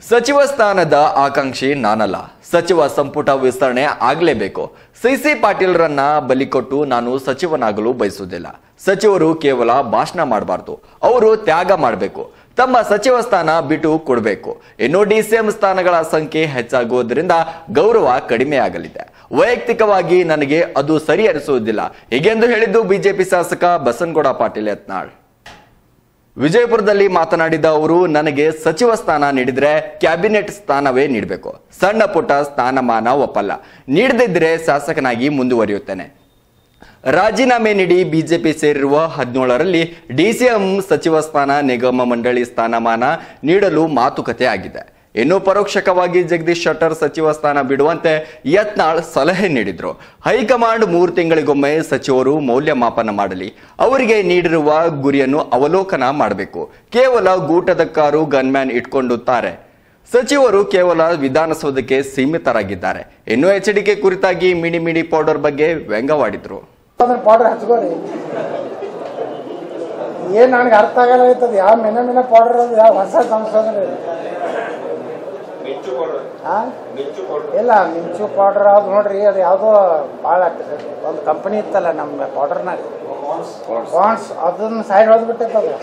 ಸಚಿವ ಸ್ಥಾನದ ಆಕಾಂಕ್ಷಿ ನಾನಲ್ಲ ಸಚಿವ ಸಂಪುಟ ವಿಸ್ತರಣೆ ಆಗಲೇಬೇಕು ಸಿಸಿ ಪಾಟೀಲ್ರನ್ನ ಬಲಿ ಕೊಟ್ಟು ನಾನು ಸಚಿವನಾಗಲು ಬಯಸುವುದಿಲ್ಲ ಸಚಿವರು ಕೇವಲ ಭಾಷಣ ಮಾಡಬಾರ್ದು ಅವರು ತ್ಯಾಗ ಮಾಡಬೇಕು ತಮ್ಮ ಸಚಿವ ಸ್ಥಾನ ಬಿಟ್ಟು ಕೊಡಬೇಕು ಇನ್ನು ಡಿಸಿಎಂ ಸ್ಥಾನಗಳ ಸಂಖ್ಯೆ ಹೆಚ್ಚಾಗುವುದರಿಂದ ಗೌರವ ಕಡಿಮೆಯಾಗಲಿದೆ ವೈಯಕ್ತಿಕವಾಗಿ ನನಗೆ ಅದು ಸರಿ ಅನಿಸುವುದಿಲ್ಲ ಹೀಗೆಂದು ಹೇಳಿದ್ದು ಬಿಜೆಪಿ ಶಾಸಕ ಬಸನಗೌಡ ಪಾಟೀಲ್ ಯತ್ನಾಳ್ ವಿಜಯಪುರದಲ್ಲಿ ಮಾತನಾಡಿದ ಅವರು ನನಗೆ ಸಚಿವ ಸ್ಥಾನ ನೀಡಿದ್ರೆ ಕ್ಯಾಬಿನೆಟ್ ಸ್ಥಾನವೇ ನೀಡಬೇಕು ಸಣ್ಣ ಪುಟ್ಟ ಸ್ಥಾನಮಾನ ಒಪ್ಪಲ್ಲ ನೀಡದಿದ್ರೆ ಶಾಸಕನಾಗಿ ಮುಂದುವರಿಯುತ್ತೇನೆ ರಾಜೀನಾಮೆ ನೀಡಿ ಬಿಜೆಪಿ ಸೇರಿರುವ ಹದಿನೇಳರಲ್ಲಿ ಡಿಸಿಎಂ ಸಚಿವ ಸ್ಥಾನ ನಿಗಮ ಮಂಡಳಿ ಸ್ಥಾನಮಾನ ನೀಡಲು ಮಾತುಕತೆ ಆಗಿದೆ ಇನ್ನು ಪರೋಕ್ಷಕವಾಗಿ ಜಗದೀಶ್ ಶೆಟ್ಟರ್ ಸಚಿವ ಸ್ಥಾನ ಬಿಡುವಂತೆ ಯತ್ನಾಳ್ ಸಲಹೆ ನೀಡಿದ್ರು ಹೈಕಮಾಂಡ್ ಮೂರು ತಿಂಗಳಿಗೊಮ್ಮೆ ಸಚಿವರು ಮೌಲ್ಯಮಾಪನ ಮಾಡಲಿ ಅವರಿಗೆ ನೀಡಿರುವ ಗುರಿಯನ್ನು ಅವಲೋಕನ ಮಾಡಬೇಕು ಕೇವಲ ಗೂಟದ ಕಾರು ಗನ್ಮ್ಯಾನ್ ಇಟ್ಕೊಂಡುತ್ತಾರೆ ಸಚಿವರು ಕೇವಲ ವಿಧಾನಸೌಧಕ್ಕೆ ಸೀಮಿತರಾಗಿದ್ದಾರೆ ಇನ್ನು ಎಚ್ಡಿಕೆ ಕುರಿತಾಗಿ ಮಿಡಿ ಮಿಡಿ ಪೌಡರ್ ಬಗ್ಗೆ ವ್ಯಂಗ್ಯವಾಡಿದ್ರು ಅದನ್ನ ಪೌಡರ್ ಹಚ್ಕೋರಿ ಏನ್ ನನಗೆ ಅರ್ಥ ಆಗಲ್ಲ ಆಯ್ತದ ಯಾವ ಮಿನ ಮಿನ ಪೌಡರ್ ಅದು ಯಾವ ಹೊಸ ಸಂಶೋಧನೆ ಇದು? ಆ? ಇಲ್ಲ ಮಿಂಚು ಪೌಡರ್ ಅದು ನೋಡ್ರಿ ಅದು ಯಾವುದೋ ಭಾಳ ಒಂದು ಕಂಪನಿ ಇತ್ತಲ್ಲ ನಮ್ಮ ಪೌಡರ್ನಾಗ ಬಾಂಡ್ಸ್ ಅದನ್ನ ಸೈಡ್ ಹೊಡೆದ್ಬಿಟ್ಟೈತೆ ಅದು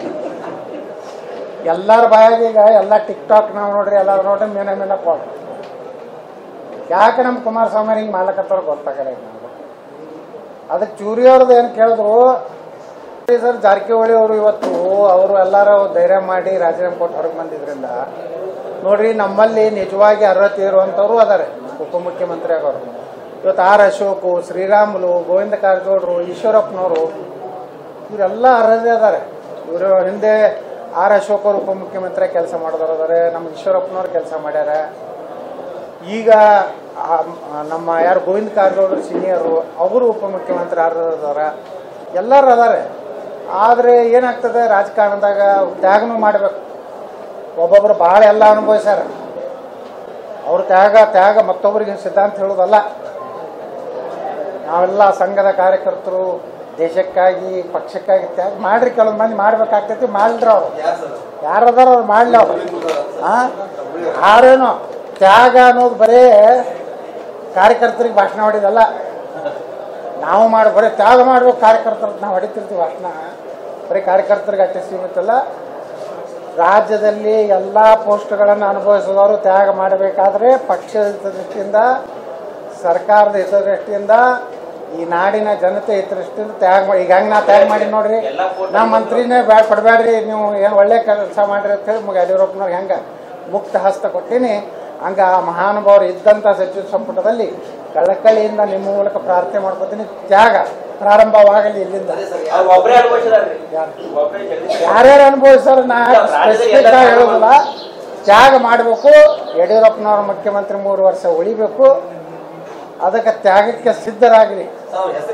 ಎಲ್ಲರ ಬಾಯಾಗ ಈಗ ಎಲ್ಲ ಟಿಕ್ ಟಾಕ್ ನಾವು ನೋಡ್ರಿ ಎಲ್ಲ ನೋಡ್ರಿ ಮಿನ ಮಿನ ಪೌಡರ್ ಯಾಕೆ ನಮ್ಮ ಕುಮಾರಸ್ವಾಮಿ ಹಿಂಗೆ ಮಾಡ್ಲಕತ್ತಾರ ಗೊತ್ತಾಗಲ್ಲ ಈಗ ನಮ್ಗೆ ಅದಕ್ಕೆ ಚೂರಿ ಅವ್ರದ್ದು ಏನು ಕೇಳಿದ್ರು ಸರ್ ಜಾರಕಿಹೊಳಿ ಅವರು ಇವತ್ತು ಅವರು ಎಲ್ಲರೂ ಧೈರ್ಯ ಮಾಡಿ ರಾಜೀನಾಮೆ ಕೊಟ್ಟು ಹೊರಗೆ ಬಂದಿದ್ರಿಂದ ನೋಡ್ರಿ ನಮ್ಮಲ್ಲಿ ನಿಜವಾಗಿ ಅರ್ಹತೆ ಇರುವಂಥವ್ರು ಅದಾರೆ ಉಪಮುಖ್ಯಮಂತ್ರಿ ಆಗೋರು ಇವತ್ತು ಆರ್ ಅಶೋಕು ಶ್ರೀರಾಮುಲು ಗೋವಿಂದ ಕಾರಜೋಳರು ಈಶ್ವರಪ್ಪನವರು ಇವರೆಲ್ಲ ಅರ್ಹತೆ ಅದಾರೆ ಇವರು ಹಿಂದೆ ಆರ್ ಅಶೋಕ್ ಅವರು ಉಪಮುಖ್ಯಮಂತ್ರಿ ಕೆಲಸ ಮಾಡಿದವರು ಅದಾರೆ ನಮ್ಮ ಈಶ್ವರಪ್ಪನವ್ರು ಕೆಲಸ ಮಾಡ್ಯಾರ ಈಗ ಆ- ನಮ್ಮ ಯಾರು ಗೋವಿಂದ ಕಾರಜೋಳರು ಸೀನಿಯರು ಅವರು ಉಪಮುಖ್ಯಮಂತ್ರಿ ಅದಾರ ಎಲ್ಲರೂ ಅದಾರೆ ಆದರೆ ಏನಾಗ್ತದೆ ರಾಜಕಾರಣದಾಗ ತ್ಯಾಗನೂ ಮಾಡಬೇಕು ಒಬ್ಬೊಬ್ರು ಭಾಳ ಎಲ್ಲ ಅನುಭವಿಸ್ಯಾರ ಅವ್ರ ತ್ಯಾಗ ತ್ಯಾಗ ಮತ್ತೊಬ್ಬರಿಗೆ ಸಿದ್ಧಾಂತ ಹೇಳೋದಲ್ಲ ನಾವೆಲ್ಲ ಸಂಘದ ಕಾರ್ಯಕರ್ತರು ದೇಶಕ್ಕಾಗಿ ಪಕ್ಷಕ್ಕಾಗಿ ತ್ಯಾಗ ಮಾಡ್ರಿ ಕೆಲವೊಂದು ಮಂದಿ ಮಾಡ್ಬೇಕಾಗ್ತೈತಿ ಮಾಡ್ರಿ ಅವ್ರು ಯಾರದಾರ ಅವ್ರು ಮಾಡ್ಲಿ ಅವ್ರು ಆ ಯಾರೇನೋ ತ್ಯಾಗ ಅನ್ನೋದು ಬರೇ ಕಾರ್ಯಕರ್ತರಿಗೆ ಭಾಷಣ ಹೊಡಿದಲ್ಲ ನಾವು ಮಾಡಿ ಬರೀ ತ್ಯಾಗ ಮಾಡ್ಬೇಕು ಕಾರ್ಯಕರ್ತರು ನಾವು ಹೊಡಿತಿರ್ತೀವಿ ಭಾಷಣ ಬರೀ ಕಾರ್ಯಕರ್ತರಿಗೆ ಅಷ್ಟೇ ಸೀಮಿತಲ್ಲ ರಾಜ್ಯದಲ್ಲಿ ಎಲ್ಲ ಪೋಸ್ಟ್ಗಳನ್ನು ಅನುಭವಿಸಿದವರು ತ್ಯಾಗ ಮಾಡಬೇಕಾದ್ರೆ ಪಕ್ಷದ ಹಿತದೃಷ್ಟಿಯಿಂದ ಸರ್ಕಾರದ ಹಿತದೃಷ್ಟಿಯಿಂದ ಈ ನಾಡಿನ ಜನತೆ ಹಿತದೃಷ್ಟಿಯಿಂದ ತ್ಯಾಗ ಮಾಡಿ ಈಗ ಹೆಂಗೆ ನಾ ತ್ಯಾಗ ಮಾಡಿ ನೋಡ್ರಿ ನಾ ಮಂತ್ರಿನೇ ಬ್ಯಾಡ ಕೊಡಬೇಡ್ರಿ ನೀವು ಏನು ಒಳ್ಳೆ ಕೆಲಸ ಮಾಡ್ರಿ ಅಂತ ಹೇಳಿ ಮುಗ ಯಡಿಯೂರಪ್ಪನವ್ರಿಗೆ ಹೆಂಗೆ ಮುಕ್ತ ಹಸ್ತ ಕೊಟ್ಟಿನಿ ಹಂಗ ಆ ಮಹಾನುಭಾವರು ಇದ್ದಂಥ ಸಚಿವ ಸಂಪುಟದಲ್ಲಿ ಕಳಕಳಿಯಿಂದ ನಿಮ್ಮ ಮೂಲಕ ಪ್ರಾರ್ಥನೆ ಮಾಡ್ಕೊತೀನಿ ತ್ಯಾಗ ಪ್ರಾರಂಭವಾಗಲಿ ಇಲ್ಲಿಂದ ಒಬ್ಬರೇ ಅನುಭವಿಸಿದಾರ್ರಿ ಯಾರು ಒಬ್ಬರೇ ಜಗದೀಶ್ ಯಾರ್ಯಾರು ಅನುಭವಿಸ್ತಾರ ನಾ ಸ್ಪೆಸಿಫಿಕ್ ಆಗಿ ಹೇಳೋದಿಲ್ಲ ತ್ಯಾಗ ಮಾಡಬೇಕು ಯಡಿಯೂರಪ್ಪನವ್ರ ಮುಖ್ಯಮಂತ್ರಿ ಮೂರು ವರ್ಷ ಉಳಿಬೇಕು ಅದಕ್ಕೆ ತ್ಯಾಗಕ್ಕೆ ಸಿದ್ಧರಾಗಲಿ ಅವ್ರ ಹೆಸರು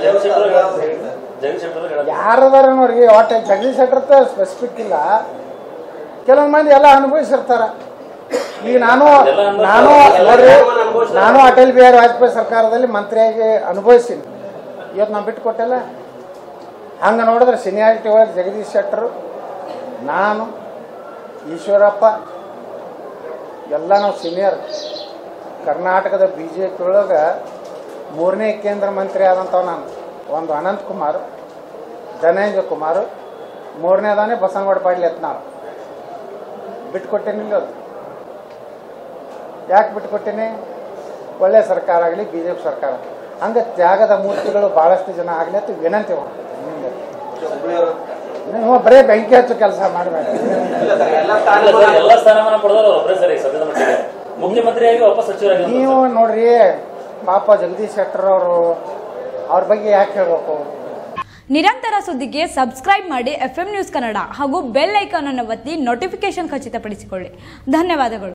ಹೇಳಿದ್ರು ಯಾರದಾರ ನೋಡ್ರಿ ಒಟ್ಟ ಜಗದೀಶ್ ಶೆಟ್ಟರ್ ಸ್ಪೆಸಿಫಿಕ್ ಇಲ್ಲ ಕೆಲವೊಂದು ಮಂದಿ ಎಲ್ಲ ಅನುಭವಿಸಿರ್ತಾರ ಈಗ ನಾನು ನಾನು ನೋಡ್ರಿ ನಾನು ಅಟಲ್ ಬಿಹಾರಿ ವಾಜಪೇಯಿ ಸರ್ಕಾರದಲ್ಲಿ ಮಂತ್ರಿಯಾಗಿ ಅನುಭವಿಸ್ತೀನಿ ಇವತ್ತು ನಾನು ಬಿಟ್ಟು ಕೊಟ್ಟೆಲ್ಲ ಹಂಗೆ ನೋಡಿದ್ರೆ ಸೀನಿಯಾರಿಟಿ ಒಳಗೆ ಜಗದೀಶ್ ಶೆಟ್ಟರು ನಾನು ಈಶ್ವರಪ್ಪ ಎಲ್ಲ ನಾವು ಸೀನಿಯರ್ ಕರ್ನಾಟಕದ ಬಿ ಜೆ ಪಿ ಒಳಗೆ ಮೂರನೇ ಕೇಂದ್ರ ಮಂತ್ರಿ ಆದಂಥವ್ ನಾನು ಒಂದು ಅನಂತ್ ಕುಮಾರ್ ಧನೇಂದ್ರ ಕುಮಾರ್ ಮೂರನೇದಾನೆ ಬಸನಗೌಡ ಪಾಟೀಲ್ ಯತ್ನಾಳ್ ಬಿಟ್ಕೊಟ್ಟೇನಿಲ್ಲ ಅದು ಯಾಕೆ ಬಿಟ್ಕೊಟ್ಟೇನೆ ಒಳ್ಳೆ ಸರ್ಕಾರ ಆಗಲಿ ಬಿ ಜೆ ಪಿ ಸರ್ಕಾರ ಹಂಗೆ ತ್ಯಾಗದ ಮೂರ್ತಿಗಳು ಭಾಳಷ್ಟು ಜನ ಆಗಲಿ ಅಂತ ವಿನಂತಿ ಮಾಡ್ತೀನಿ ನಿಮ್ಗೆ. ನೀವು ಬರೀ ಬೆಂಕಿ ಹಚ್ಚು ಕೆಲಸ ಮಾಡಬೇಡ ಎಲ್ಲ ಸ್ಥಾನ ಎಲ್ಲ ಸ್ಥಾನಮಾನ ಪಡೆದವರು ಒಬ್ಬರೇ ಸರಿ ಸದ್ಯದ ಮಟ್ಟಿಗೆ ಮುಖ್ಯಮಂತ್ರಿಯಾಗಿ ವಾಪಸ್ ಸಚಿವರಾಗಿ ನೀವು ನೋಡ್ರಿ ಪಾಪ ಜಗದೀಶ್ ಶೆಟ್ಟರ್ ಅವರು ಅವ್ರ ಬಗ್ಗೆ ಯಾಕೆ ಹೇಳ್ಬೇಕು ನಿರಂತರ ಸುದ್ದಿಗೆ ಸಬ್ಸ್ಕ್ರೈಬ್ ಮಾಡಿ ಎಫ್ ನ್ಯೂಸ್ ಕನ್ನಡ ಹಾಗೂ ಬೆಲ್ ಐಕಾನ್ ಅನ್ನು ಒತ್ತಿ ನೋಟಿಫಿಕೇಶನ್ ಖಚಿತಪಡಿಸಿಕೊಳ್ಳಿ ಧನ್ಯವಾದಗಳು